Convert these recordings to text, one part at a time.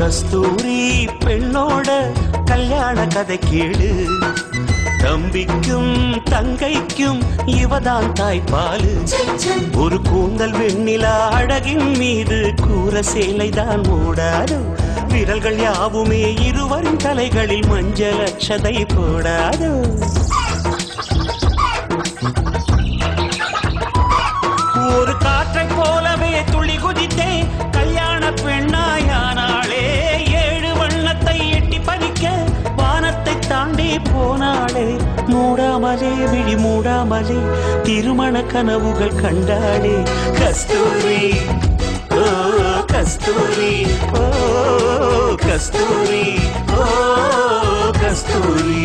கஸ்தூரி பெண்ணோட கல்யாண கதை கேளு தம்பிக்கும் தங்கைக்கும் இவதான் தாய்ப்பாலு ஒரு கூந்தல் வெண்ணிலா அழகின் மீது கூற சேலைதான் மூடாது விரல்கள் யாவுமே இருவரின் தலைகளில் மஞ்சள் அச்சதை போடாது ஒரு காற்றைப் போலவே துள்ளி குதித்தே கல்யாண பெண்ணாயானாளே ஏழு வண்ணத்தை எட்டி பறிக்க வானத்தை தாண்டி போனாளே மூடாமலே விழி மூடாமலே திருமண கனவுகள் கண்டாளே கஸ்தூரி ஓ கஸ்தூரி ஓ கஸ்தூரி ஓ கஸ்தூரி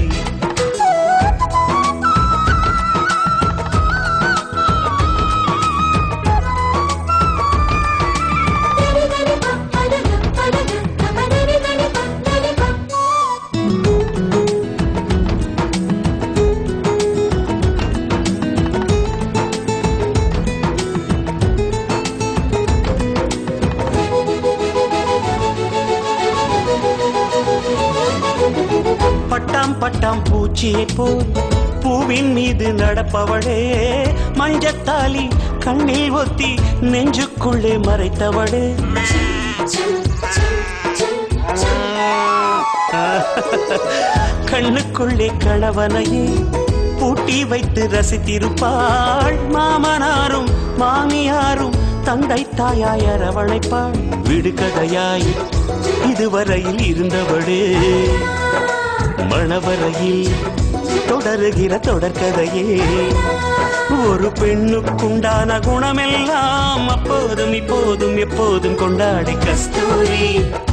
பட்டாம் பட்டாம் பூச்சியை போல் பூவின் மீது நடப்பவளே மஞ்சத்தாலி கண்ணில் ஒத்தி நெஞ்சுக்குள்ளே மறைத்தவளே கண்ணுக்குள்ளே கணவனையே பூட்டி வைத்து ரசித்திருப்பாள் மாமனாரும் மாமியாரும் தந்தை தாயாய் அரவணைப்பாள் விடுகதையாய் இதுவரையில் இருந்தவளே மணவரையில் தொடருகிற தொடர்கதையே ஒரு பெண்ணுக்குண்டான குணமெல்லாம் அப்போதும் இப்போதும் எப்போதும் கொண்டாடி கஸ்தூரி